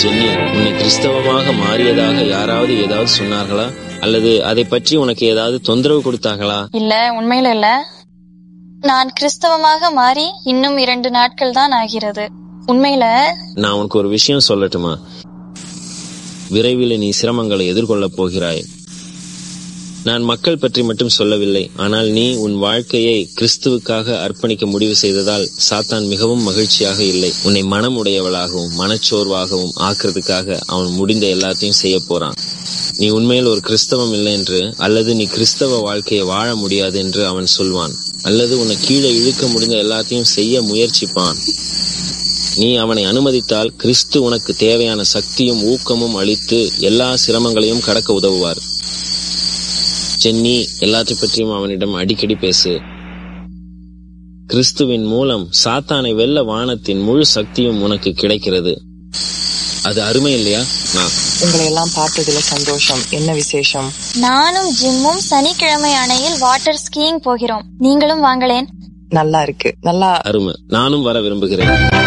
Jenny உன்னை கிறிஸ்தவமாக மாறியதாக யாராவது ஏதாவது சொன்னார்களா அல்லது அதை பற்றி உனக்கு ஏதாவது தொந்தரவு கொடுத்தார்களா இல்ல உண்மையில இல்ல நான் கிறிஸ்தவமாக மாறி இன்னும் இரண்டு நாட்கள் தான் ஆகிறது உண்மையில நான் உனக்கு ஒரு விஷயம் சொல்லட்டுமா விரைவில் நீ சிரமங்களை எதிர்கொள்ளப் போகிறாய் நான் மக்கள் பற்றி மட்டும் சொல்லவில்லை ஆனால் நீ உன் வாழ்க்கையை கிறிஸ்துவுக்காக அர்ப்பணிக்க முடிவு செய்ததால் சாத்தான் மிகவும் மகிழ்ச்சியாக இல்லை உன்னை மனமுடையவளாகவும் மனச்சோர்வாகவும் ஆக்குறதுக்காக அவன் முடிந்த எல்லாத்தையும் செய்ய போறான் நீ உண்மையில் ஒரு கிறிஸ்தவம் இல்லை என்று அல்லது நீ கிறிஸ்தவ வாழ்க்கையை வாழ முடியாது என்று அவன் சொல்வான் அல்லது உன்னை கீழே இழுக்க முடிந்த எல்லாத்தையும் செய்ய முயற்சிப்பான் நீ அவனை அனுமதித்தால் கிறிஸ்து உனக்கு தேவையான சக்தியும் ஊக்கமும் அளித்து எல்லா சிரமங்களையும் கடக்க உதவுவார் சென்னி எல்லாத்தை பற்றியும் அவனிடம் அடிக்கடி பேசு கிறிஸ்துவின் மூலம் சாத்தானை வெல்ல வானத்தின் முழு சக்தியும் உனக்கு கிடைக்கிறது அது அருமை இல்லையா நான் உங்களை எல்லாம் பார்த்ததுல சந்தோஷம் என்ன விசேஷம் நானும் ஜிம்மும் சனிக்கிழமை அணையில் வாட்டர் ஸ்கீயிங் போகிறோம் நீங்களும் வாங்களேன் நல்லா இருக்கு நல்லா அருமை நானும் வர விரும்புகிறேன்